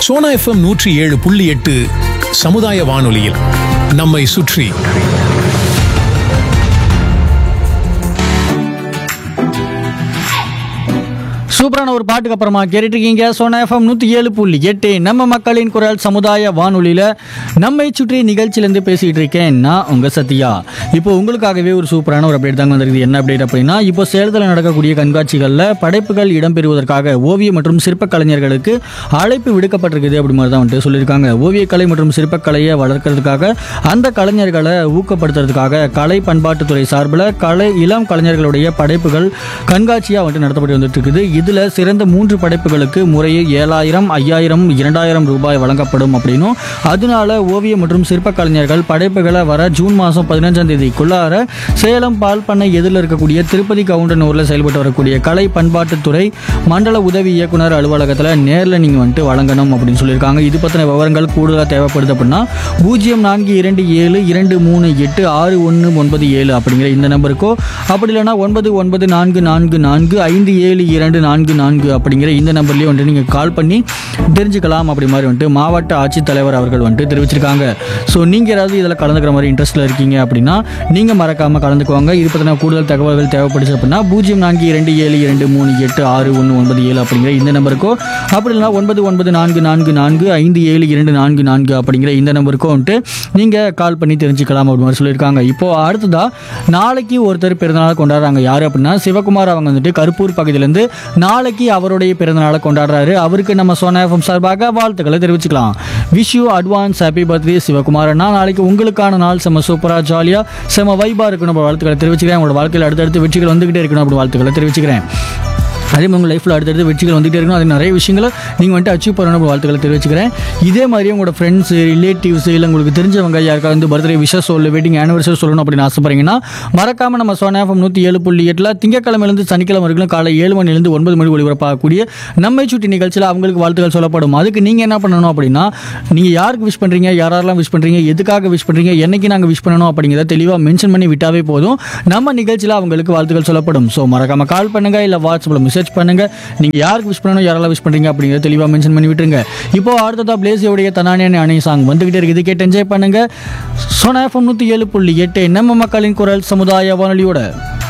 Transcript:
Sona FM நூற்றி ஏழு புள்ளி எட்டு சமுதாய வானொலியில் நம்மை சுற்றி சூப்பரான ஒரு பாட்டுக்கு அப்புறமா கேட்டுட்டு இருக்கீங்க சோனா எஃப்எம் நூற்றி ஏழு புள்ளி எட்டு நம்ம மக்களின் குரல் சமுதாய வானொலியில் நம்மை சுற்றி நிகழ்ச்சியிலேருந்து பேசிகிட்டு இருக்கேன் நான் உங்கள் சத்யா இப்போ உங்களுக்காகவே ஒரு சூப்பரான ஒரு அப்டேட் தாங்க வந்திருக்குது என்ன அப்டேட் அப்படின்னா இப்போ சேலத்தில் நடக்கக்கூடிய கண்காட்சிகளில் படைப்புகள் இடம்பெறுவதற்காக ஓவிய மற்றும் சிற்பக் கலைஞர்களுக்கு அழைப்பு விடுக்கப்பட்டிருக்குது அப்படி மாதிரி தான் வந்துட்டு சொல்லியிருக்காங்க ஓவியக்கலை மற்றும் சிற்பக்கலையை வளர்க்கறதுக்காக அந்த கலைஞர்களை ஊக்கப்படுத்துறதுக்காக கலை பண்பாட்டுத்துறை சார்பில் கலை இளம் கலைஞர்களுடைய படைப்புகள் கண்காட்சியாக வந்துட்டு நடத்தப்பட்டு வந்துட்டு இருக்குது இதில் சிறந்த மூன்று படைப்புகளுக்கு முறையே ஏழாயிரம் ஐயாயிரம் இரண்டாயிரம் ரூபாய் வழங்கப்படும் அப்படின்னும் அதனால ஓவிய மற்றும் சிற்பக் கலைஞர்கள் படைப்புகளை வர ஜூன் மாதம் பதினஞ்சாம் தேதிக்குள்ளார சேலம் பால் பண்ணை எதிரில் இருக்கக்கூடிய திருப்பதி கவுண்டனூரில் செயல்பட்டு வரக்கூடிய கலை பண்பாட்டுத்துறை மண்டல உதவி இயக்குனர் அலுவலகத்தில் நேரில் நீங்கள் வந்துட்டு வழங்கணும் அப்படின்னு சொல்லியிருக்காங்க இது பற்றின விவரங்கள் கூடுதலாக தேவைப்படுது அப்படின்னா பூஜ்ஜியம் நான்கு இரண்டு ஏழு இரண்டு மூணு எட்டு ஆறு ஒன்று ஒன்பது ஏழு அப்படிங்கிற இந்த நம்பருக்கோ அப்படி இல்லைன்னா ஒன்பது ஒன்பது நான்கு நான்கு நான்கு ஐந்து ஏழு இரண்டு நான்கு நான்கு அப்படிங்கிற இந்த நம்பர்லேயே வந்துட்டு நீங்கள் கால் பண்ணி தெரிஞ்சுக்கலாம் அப்படி மாதிரி வந்துட்டு மாவட்ட ஆட்சித்தலைவர் அவர்கள் வந்துட்டு தெரிவிச்சிருக்காங்க ஸோ நீங்கள் ஏதாவது இதில் கலந்துக்கிற மாதிரி இன்ட்ரெஸ்ட்டில் இருக்கீங்க அப்படின்னா நீங்கள் மறக்காமல் கலந்துக்குவாங்க இது பற்றின கூடுதல் தகவல்கள் தேவைப்படுச்சு அப்படின்னா பூஜ்ஜியம் நான்கு இரண்டு ஏழு இரண்டு மூணு எட்டு ஆறு ஒன்று ஒன்பது ஏழு அப்படிங்கிற இந்த நம்பருக்கோ அப்படி இல்லைனா ஒன்பது ஒன்பது நான்கு நான்கு நான்கு ஐந்து ஏழு இரண்டு நான்கு நான்கு அப்படிங்கிற இந்த நம்பருக்கோ வந்துட்டு நீங்கள் கால் பண்ணி தெரிஞ்சுக்கலாம் அப்படி மாதிரி சொல்லியிருக்காங்க இப்போ அடுத்ததா நாளைக்கு ஒருத்தர் பிறந்தநாள் கொண்டாடுறாங்க யார் அப்படின்னா சிவகுமார் அவங்க வந்துட்டு கருப்பூர் பகுதியிலேருந்து நாளைக்கு அவருடைய பிறந்தநாளை கொண்டாடுறாரு அவருக்கு நம்ம சோனா எஃப்எம் சார்பாக வாழ்த்துக்களை தெரிவிச்சுக்கலாம் wish you advance happy birthday Sivakumar அண்ணா நாளைக்கு உங்களுக்கான நாள் செம்ம சூப்பராக ஜாலியாக செம்ம வைபாக இருக்கணும் அப்படி வாழ்த்துக்களை தெரிவிச்சுக்கிறேன் உங்களோட வாழ்க்கையில் அடுத்தடுத்து வெற்றிகள் வந்துகிட்டே இருக்கணும் அப்படி வாழ்த்துக்களை தெரிவிச்சுக்கிறேன் அதே மாதிரி உங்கள் லைஃப்பில் அடுத்தடுத்து வெற்றிகள் வந்துகிட்டே இருக்கணும் அது நிறைய விஷயங்களை நீங்கள் வந்துட்டு அச்சீவ் பண்ணணும் அப்படி வாழ்த்துக்களை தெரிவிச்சுக்கிறேன் இதே மாதிரி உங்களோட ஃப்ரெண்ட்ஸு ரிலேட்டிவ்ஸ் இல்லை உங்களுக்கு தெரிஞ்சவங்க யாருக்காவது வந்து பர்த்டே விஷஸ் சொல்லு வெட்டிங் ஆனிவர்சரி சொல்லணும் அப்படின்னு ஆசைப்படுறீங்கன்னா மறக்காமல் நம்ம சோனா எஃப்எம் நூற்றி ஏழு புள்ளி எட்டில் திங்கக்கிழமையிலேருந்து சனிக்கிழமை வரைக்கும் காலை ஏழு மணிலேருந்து ஒன்பது மணி ஒளிபரப்பாகக்கூடிய நம்மை சுட்டி நிகழ்ச்சியில் அவங்களுக்கு வாழ்த்துக்கள் சொல்லப்படும் அதுக்கு நீங்கள் என்ன பண்ணணும் அப்படின்னா நீங்கள் யாருக்கு விஷ் பண்ணுறீங்க யாரெல்லாம் விஷ் பண்ணுறீங்க எதுக்காக விஷ் பண்ணுறீங்க என்னைக்கு நாங்கள் விஷ் பண்ணணும் அப்படிங்கிறத தெளிவாக மென்ஷன் பண்ணி விட்டாவே போதும் நம்ம நிகழ்ச்சியில் அவங்களுக்கு வாழ்த்துக்கள் சொல்லப்படும் ஸோ மறக்காம கால் பண்ணுங்க இல்லை வாட்ஸ்அப்பில் மெசேஜ் பண்ணுங்க நீங்கள் யாருக்கு விஷ் பண்ணணும் யாரெல்லாம் விஷ் பண்ணுறீங்க அப்படிங்கிறத தெளிவாக மென்ஷன் பண்ணி விட்டுருங்க இப்போ அடுத்ததா பிளேசியோடைய தனானியான அணை சாங் வந்துகிட்டே இருக்குது கேட்டு என்ஜாய் பண்ணுங்க சோனா எஃப்எம் நூற்றி ஏழு புள்ளி எட்டு நம்ம மக்களின் குரல் சமுதாய வானொலியோட